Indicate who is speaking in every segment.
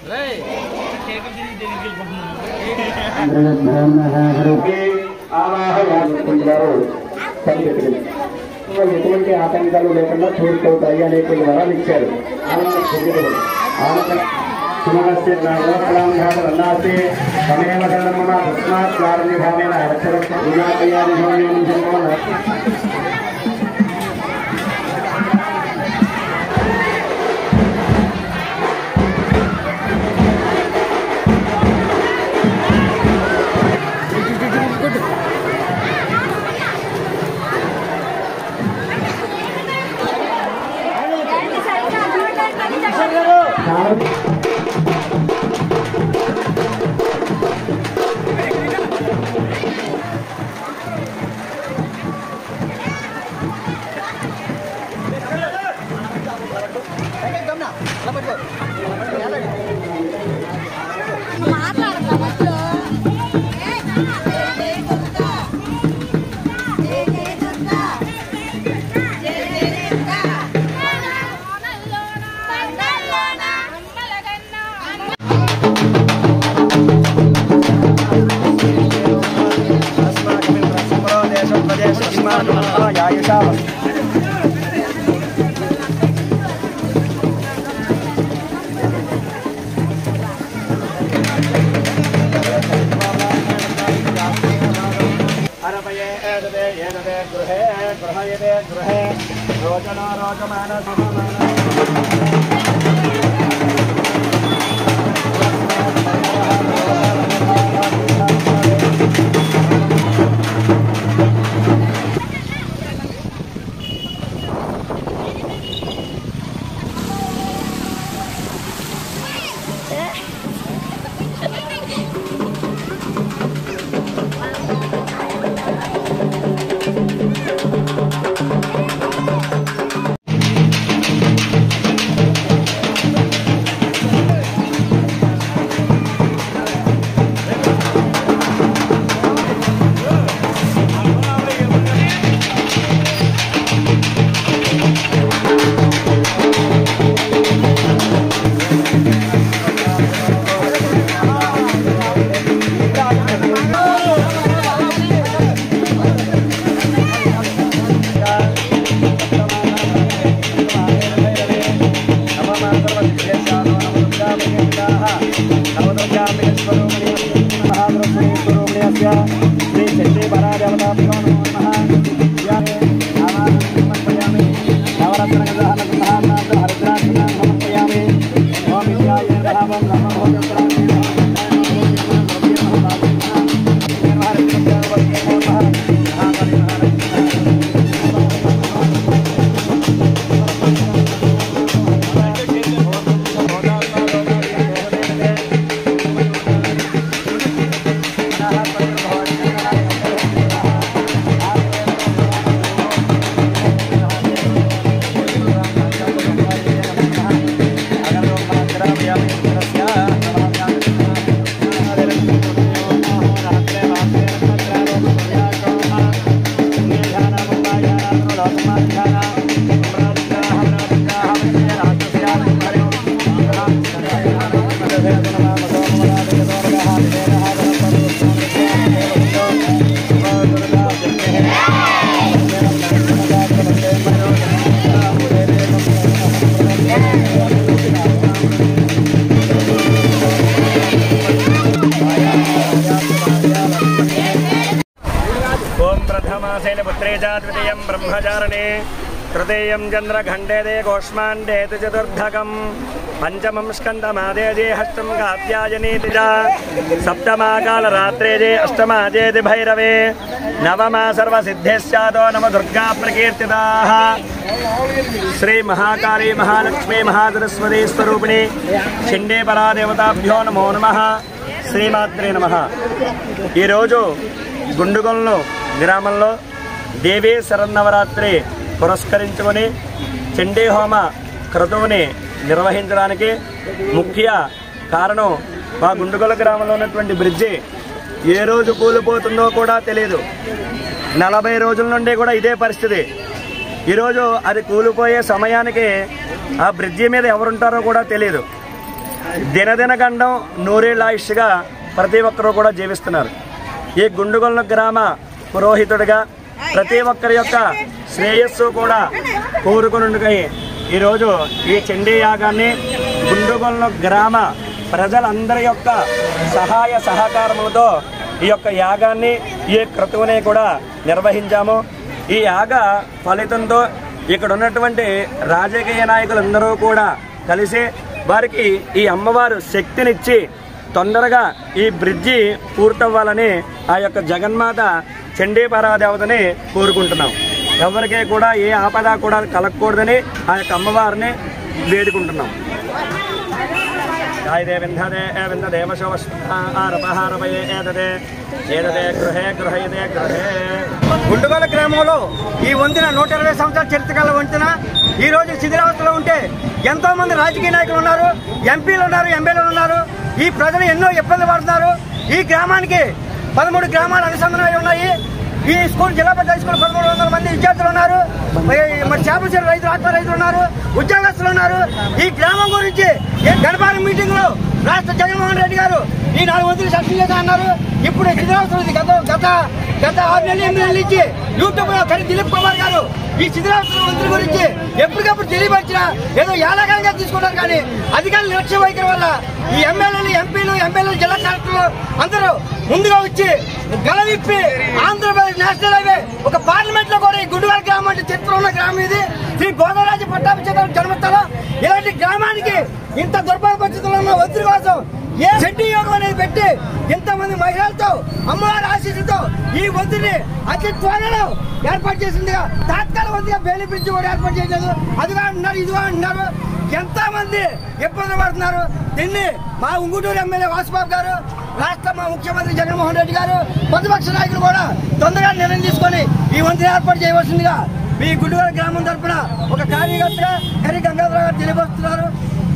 Speaker 1: ఆవాహయారు పరిగెత్తుకుని ఎటువంటి ఆటంకాలు లేకుండా పూర్తవుతాయి అనేటువంటి వరాలు ఇచ్చారు ఆనంద పొందుతారు ఆనంద సుమనస్య నాగోపలాంఘాతన్నాస్తే సమేవ కర్మ తస్మాత్ కారణ్యభావేన అక్షరక్ష విజాతయాది
Speaker 2: అరపయే ఏదదే ఏదదే గృహే గృహయదే గృహే రోచన రోచమాన సమమాన ఓం ప్రథమాశైలపుత్రే చ ద్వితీయం బ్రహ్మచారణే తృతీయం చంద్రఖండే గోష్మాండే చతుర్ధకం పంచమం స్కందమాదేజే హస్తం కాత్యాయనీతి చ సప్తమాకాలరాత్రే అష్టమాజేతి భైరవే నవమా సర్వసిద్ధిశ్చాదో నమ దుర్గా ప్రకీర్తితా శ్రీ మహాకాళీ మహాలక్ష్మీ మహాసరస్వతి స్వరూపిణి షిండే పరాదేవతాభ్యో నమో నమ శ్రీమాత్రే నమ ఈరోజు గుండుగొంలో గ్రామంలో దేవీ శరన్నవరాత్రి పురస్కరించుకొని చండీ హోమ క్రతువుని నిర్వహించడానికి ముఖ్య కారణం మా గుండుగొల గ్రామంలో ఉన్నటువంటి బ్రిడ్జి ఏ రోజు కూలిపోతుందో కూడా తెలియదు నలభై రోజుల నుండి కూడా ఇదే పరిస్థితి ఈరోజు అది కూలిపోయే సమయానికి ఆ బ్రిడ్జి మీద ఎవరుంటారో కూడా తెలియదు దినదిన గండం నూరేళ్ళాయుష్గా ప్రతి ఒక్కరూ కూడా జీవిస్తున్నారు ఈ గుండుగొల్ల గ్రామ పురోహితుడిగా ప్రతి ఒక్కరి యొక్క శ్రేయస్సు కూడా కోరుకునుండుకై ఈరోజు ఈ చండీ యాగాన్ని గుండుగొల్ల గ్రామ ప్రజలందరి యొక్క సహాయ సహకారములతో ఈ యొక్క యాగాన్ని ఈ క్రతువుని కూడా నిర్వహించాము ఈ యాగ ఫలితంతో ఇక్కడ ఉన్నటువంటి రాజకీయ నాయకులందరూ కూడా కలిసి వారికి ఈ అమ్మవారు శక్తినిచ్చి తొందరగా ఈ బ్రిడ్జి పూర్తవ్వాలని ఆ యొక్క జగన్మాత చండీ పరాదేవతని కోరుకుంటున్నాం ఎవరికీ కూడా ఏ ఆపద కూడా కలగకూడదని ఆ యొక్క అమ్మవారిని వేడుకుంటున్నాం కాయదే వింధదే వింధదేవశవస్హారపహారపయే ఏదదే ఏదదే గృహే గృహయదే గృహే
Speaker 3: గుండుగోల గ్రామంలో ఈ వంతెన నూట ఇరవై సంవత్సరాల చరిత్ర గల వంతెన ఈ రోజు శిథిలావస్థలో ఉంటే ఎంతో మంది రాజకీయ నాయకులు ఉన్నారు ఎంపీలు ఉన్నారు ఎమ్మెల్యేలు ఉన్నారు ఈ ప్రజలు ఎన్నో ఇబ్బందులు పడుతున్నారు ఈ గ్రామానికి పదమూడు గ్రామాలు అనుసంధానమై ఉన్నాయి ఈ స్కూల్ జిల్లా పెద్ద హై స్కూల్ పదమూడు వందల మంది విద్యార్థులు ఉన్నారు మరి మరి చేపల చెరువు రైతులు ఆత్మ రైతులు ఉన్నారు ఉద్యోగస్తులు ఉన్నారు ఈ గ్రామం గురించి ఏ గణపాలెం మీటింగ్ లో రాష్ట్ర జగన్మోహన్ రెడ్డి గారు ఈ నాలుగు వందలు సస్పెండ్ చేస్తా అన్నారు ఇప్పుడు శిథిలావస్థ ఉంది గత గత గత ఆరు నెలలు ఎనిమిది నెలల నుంచి యూట్యూబ్ లో కరి దిలీప్ కుమార్ గారు ఈ శిథిలావస్థ మంత్రి గురించి ఎప్పటికప్పుడు తెలియపరిచిన ఏదో యాలకంగా తీసుకుంటారు కానీ అధికారులు నిర్లక్ష్య వైఖరి వల్ల ఈ ఎమ్మెల్యేలు ఎంపీలు ఎమ్మెల్యేలు జిల్లా కలెక్టర్లు అందరూ ముందుగా వచ్చి గలవిప్పి ఆంధ్రప్రదేశ్ నేషనల్ హైవే ఒక పార్లమెంట్ లో కూడా ఈ గుడివాడ గ్రామం అంటే చరిత్ర ఉన్న గ్రామం ఇది శ్రీ గోదరాజు పట్టాభిషేకం జన్మస్థలం ఇలాంటి గ్రామానికి ఇంత దుర్భర పరిస్థితుల్లో ఉన్న ఒత్తిడి కోసం ఏ చెడ్డి యోగం అనేది పెట్టి ఇంతమంది మహిళలతో అమ్మవారి ఆశీస్సులతో ఈ ఒత్తిడిని అతి త్వరలో ఏర్పాటు చేసిందిగా తాత్కాలిక వంతుగా బేలి బ్రిడ్జ్ కూడా ఏర్పాటు చేయలేదు అదిగా అంటున్నారు ఇదిగా అంటున్నారు ఎంత మంది ఇబ్బంది పడుతున్నారు దీన్ని మా ఉంగుటూరు ఎమ్మెల్యే వాసుబాబు గారు రాష్ట్ర మా ముఖ్యమంత్రి జగన్మోహన్ రెడ్డి గారు ప్రతిపక్ష నాయకులు కూడా తొందరగా నిర్ణయం తీసుకొని ఈ వంతెన ఏర్పాటు చేయవలసిందిగా మీ గుడివాడ గ్రామం తరపున ఒక కార్యకర్తగా హరి గంగాధర గారు తెలియపరుస్తున్నారు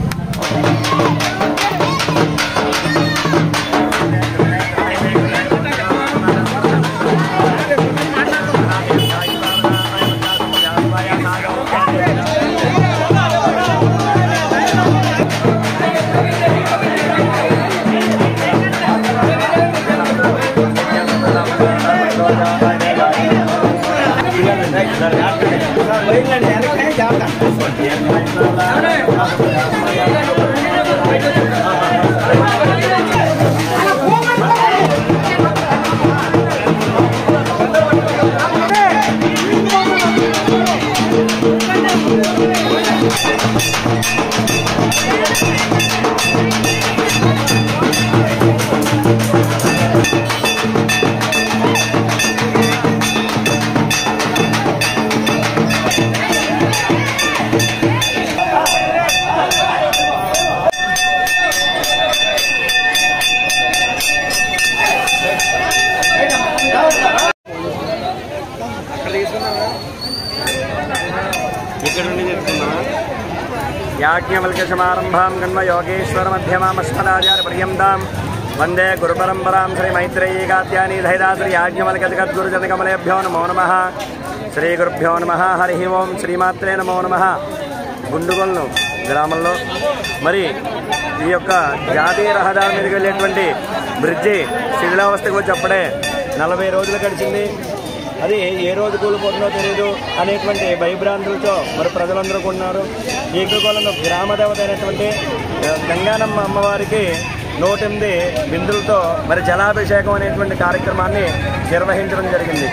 Speaker 2: ఇక్కడ నుండి చెప్తున్నా యాజ్ఞవల్క్య సమారంభాం గన్వ యోగేశ్వర మధ్యమామస్మదాచార్య పర్యంతాం వందే గురు పరంపరాం శ్రీ మైత్రేయీ కాత్యాని ధైదా శ్రీ యాజ్ఞవల్క్య జగద్గురు జనకమలేభ్యో నమో నమ శ్రీ గురుభ్యో నమ హరి ఓం శ్రీమాత్రే నమో నమ గుండుగొల్లు గ్రామంలో మరి ఈ యొక్క జాతీయ రహదారి మీదకి వెళ్ళేటువంటి బ్రిడ్జి శిథిలావస్థకు వచ్చి అప్పుడే నలభై రోజులు గడిచింది అది ఏ రోజు కూలిపోతుందో తెలియదు అనేటువంటి భయభ్రాంతులతో మరి ప్రజలందరూ ఉన్నారు ఈ కులంలో గ్రామ దేవత అయినటువంటి ఆ, గంగానమ్మ అమ్మవారికి నూటెనిమిది బిందులతో మరి జలాభిషేకం అనేటువంటి కార్యక్రమాన్ని నిర్వహించడం జరిగింది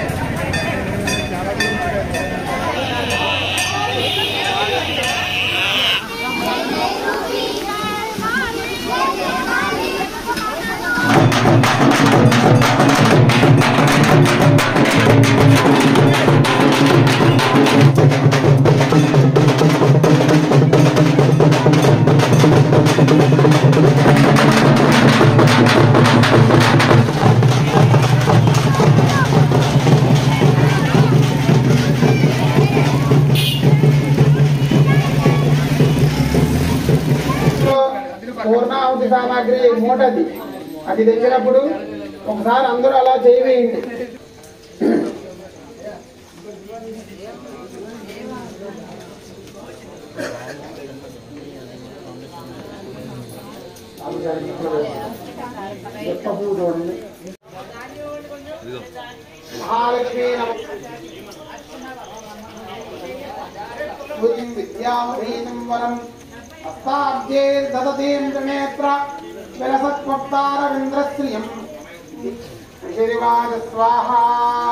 Speaker 4: పూర్ణాహుతి సామాగ్రి మూటది అది తెచ్చినప్పుడు ఒకసారి అందరూ అలా చేయవేయండి ఒకసారి ఇక్కడ వేస్తాం. ఎప్ప పువ్వు చూడండి మహాలక్ష్మీ నమ భుజిం విద్యామహీనం వరం హస్తాబ్జే దదతేంద్రనేత్ర విలసత్వప్తారవింద్రశ్రియం శ్రీవాజ స్వాహా